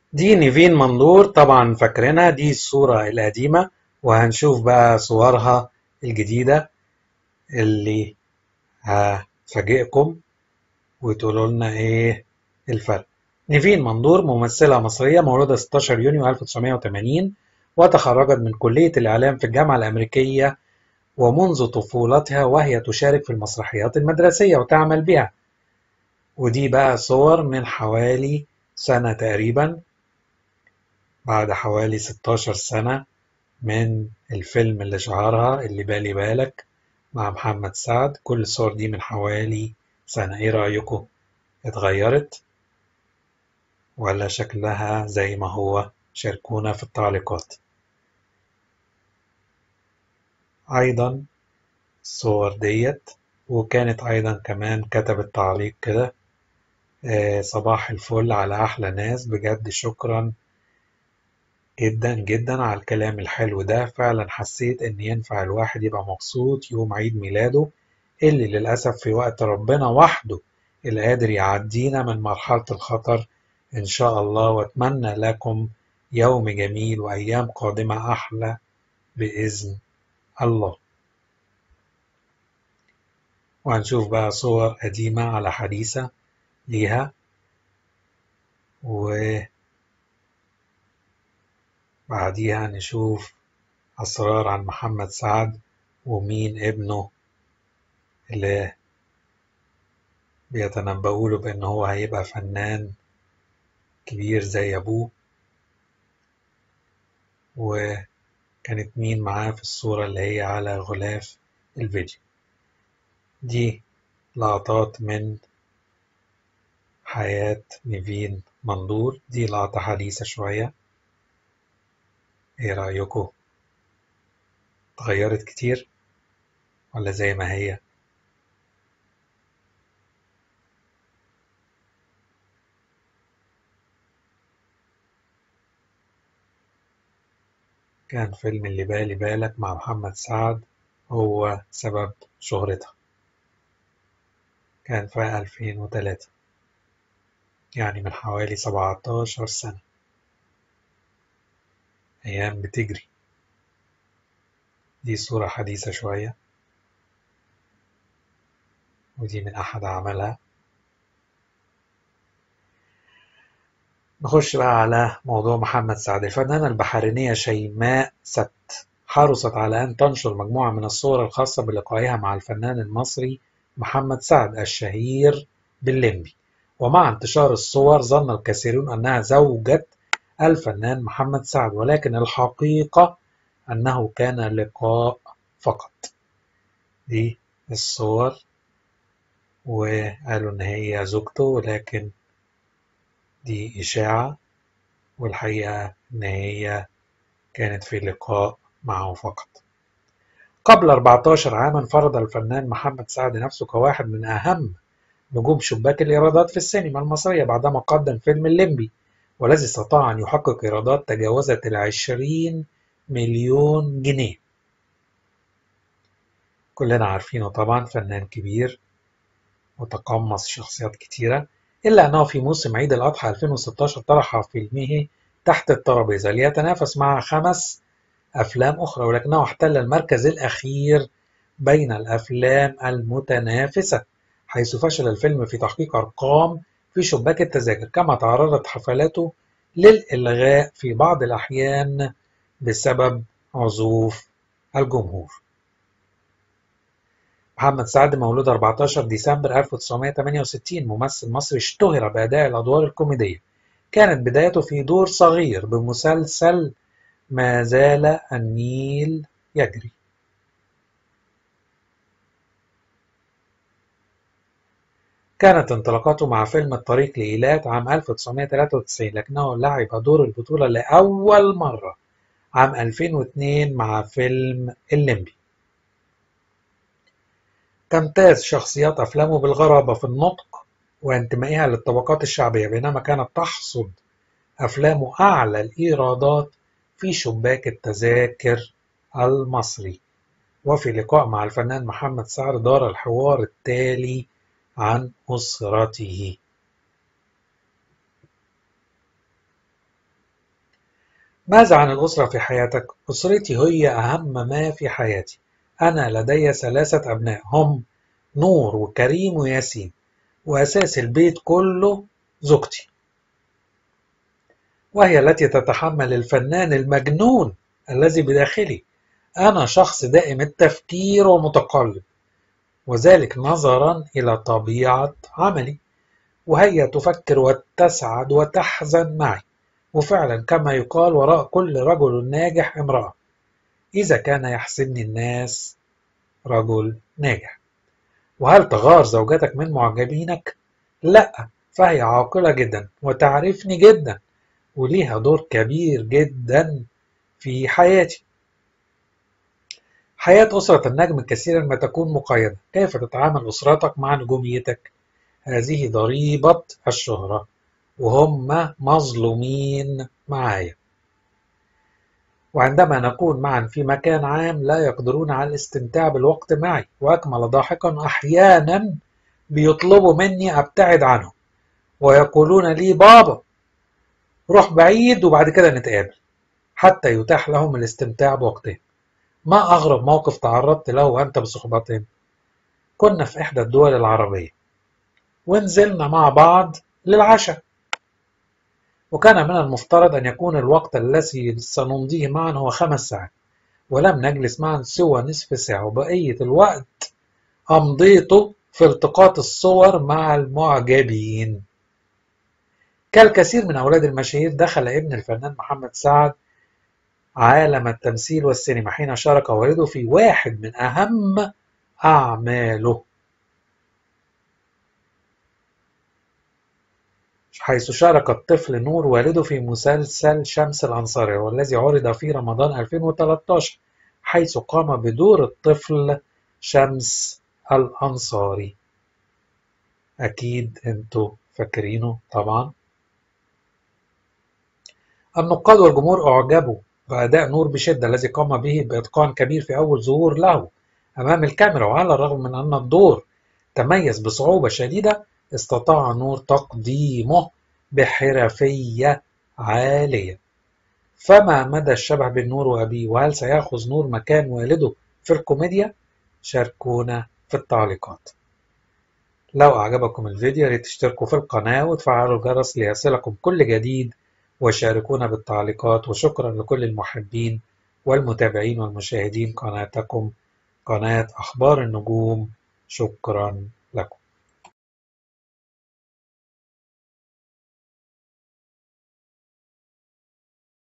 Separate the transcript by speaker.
Speaker 1: دي نيفين مندور طبعا فاكرينها دي الصورة القديمة وهنشوف بقى صورها الجديدة اللي هتفاجئكم وتقولوا لنا ايه الفرق نيفين مندور ممثلة مصرية مولودة 16 يونيو 1980 وتخرجت من كلية الإعلام في الجامعة الأمريكية ومنذ طفولتها وهي تشارك في المسرحيات المدرسية وتعمل بها ودي بقى صور من حوالي سنة تقريبا بعد حوالي 16 سنة من الفيلم اللي شهرها اللي بالي بالك مع محمد سعد كل الصور دي من حوالي سنة ايه رأيكم اتغيرت ولا شكلها زي ما هو شاركونا في التعليقات أيضا الصور ديت وكانت أيضا كمان كتبت تعليق كده آه صباح الفل على أحلى ناس بجد شكرا جدا جدا على الكلام الحلو ده فعلا حسيت إن ينفع الواحد يبقى مبسوط يوم عيد ميلاده اللي للأسف في وقت ربنا وحده اللي قادر يعدينا من مرحلة الخطر إن شاء الله وأتمنى لكم يوم جميل وأيام قادمة أحلى بإذن الله وهنشوف بقى صور قديمة على حديثة ليها وبعديها نشوف أسرار عن محمد سعد ومين ابنه اللي بيتنبؤوا له بأن هو هيبقى فنان كبير زي أبوه وكانت مين معاه في الصورة اللي هي على غلاف الفيديو دي لقطات من حياة نيفين مندور دي لقطة حديثة شوية ايه رأيكم اتغيرت كتير ولا زي ما هي كان فيلم اللي بالي بالك مع محمد سعد هو سبب شهرتها كان في 2003 يعني من حوالي 17 سنة أيام بتجري دي صورة حديثة شوية ودي من أحد أعمالها نخش بقى على موضوع محمد سعد الفنانة البحرينية شيماء ست حرصت على أن تنشر مجموعة من الصور الخاصة بلقائها مع الفنان المصري محمد سعد الشهير باللمبي ومع انتشار الصور ظن الكثيرون أنها زوجة الفنان محمد سعد ولكن الحقيقة أنه كان لقاء فقط دي الصور وقالوا إن هي زوجته ولكن دي إشاعة والحقيقة إن هي كانت في لقاء معه فقط قبل 14 عاما فرض الفنان محمد سعد نفسه كواحد من أهم نجوم شباك الإيرادات في السينما المصرية بعدما قدم فيلم الليمبي والذي استطاع أن يحقق إيرادات تجاوزت العشرين مليون جنيه كلنا عارفينه طبعا فنان كبير وتقمص شخصيات كتيرة إلا أنه في موسم عيد الأضحى 2016 طرح فيلمه تحت الترابيزة ليتنافس مع خمس أفلام أخرى ولكنه احتل المركز الأخير بين الأفلام المتنافسة حيث فشل الفيلم في تحقيق أرقام في شباك التذاكر كما تعرضت حفلاته للإلغاء في بعض الأحيان بسبب عزوف الجمهور محمد سعد مولود 14 ديسمبر 1968 ممثل مصري اشتهر بأداء الأدوار الكوميدية كانت بدايته في دور صغير بمسلسل ما زال النيل يجري كانت انطلاقاته مع فيلم الطريق لإيلات عام 1993 لكنه لعب دور البطولة لأول مرة عام 2002 مع فيلم الليمبي تمتاز شخصيات أفلامه بالغرابة في النطق وانتمائها للطبقات الشعبية بينما كانت تحصد أفلامه أعلى الإيرادات في شباك التذاكر المصري وفي لقاء مع الفنان محمد سعد دار الحوار التالي عن أسرته ماذا عن الأسرة في حياتك؟ أسرتي هي أهم ما في حياتي أنا لدي ثلاثة أبناء هم نور وكريم وياسين وأساس البيت كله زوجتي وهي التي تتحمل الفنان المجنون الذي بداخلي أنا شخص دائم التفكير ومتقلب وذلك نظرا إلى طبيعة عملي وهي تفكر وتسعد وتحزن معي وفعلا كما يقال وراء كل رجل ناجح امرأة إذا كان يحسبني الناس رجل ناجح وهل تغار زوجتك من معجبينك؟ لا فهي عاقلة جدا وتعرفني جدا وليها دور كبير جدا في حياتي حياة أسرة النجم كثيرا ما تكون مقيدة كيف تتعامل أسرتك مع نجوميتك هذه ضريبة الشهرة وهم مظلومين معايا وعندما نكون معا في مكان عام لا يقدرون على الاستمتاع بالوقت معي وأكمل ضاحكا أحيانا بيطلبوا مني أبتعد عنهم ويقولون لي بابا روح بعيد وبعد كده نتقابل حتى يتاح لهم الاستمتاع بوقتهم ما أغرب موقف تعرضت له وأنت بصحبتهم كنا في إحدى الدول العربية ونزلنا مع بعض للعشاء وكان من المفترض أن يكون الوقت الذي سنمضيه معا هو خمس ساعات ولم نجلس معا سوى نصف ساعة وبقية الوقت أمضيته في التقاط الصور مع المعجبين كالكثير من أولاد المشاهير دخل ابن الفنان محمد سعد عالم التمثيل والسينما حين شارك والده في واحد من أهم أعماله حيث شارك الطفل نور والده في مسلسل شمس الأنصاري والذي عرض في رمضان 2013 حيث قام بدور الطفل شمس الأنصاري أكيد أنتوا فاكرينه طبعا النقاد والجمهور أعجبوا بأداء نور بشدة الذي قام به بإتقان كبير في أول ظهور له أمام الكاميرا وعلى الرغم من أن الدور تميز بصعوبة شديدة استطاع نور تقديمه بحرفية عالية فما مدى الشبه بين نور وأبيه وهل سيأخذ نور مكان والده في الكوميديا شاركونا في التعليقات لو أعجبكم الفيديو ريت تشتركوا في القناة وتفعلوا الجرس ليصلكم كل جديد وشاركونا بالتعليقات وشكرا لكل المحبين والمتابعين والمشاهدين قناتكم قناة أخبار النجوم شكرا لكم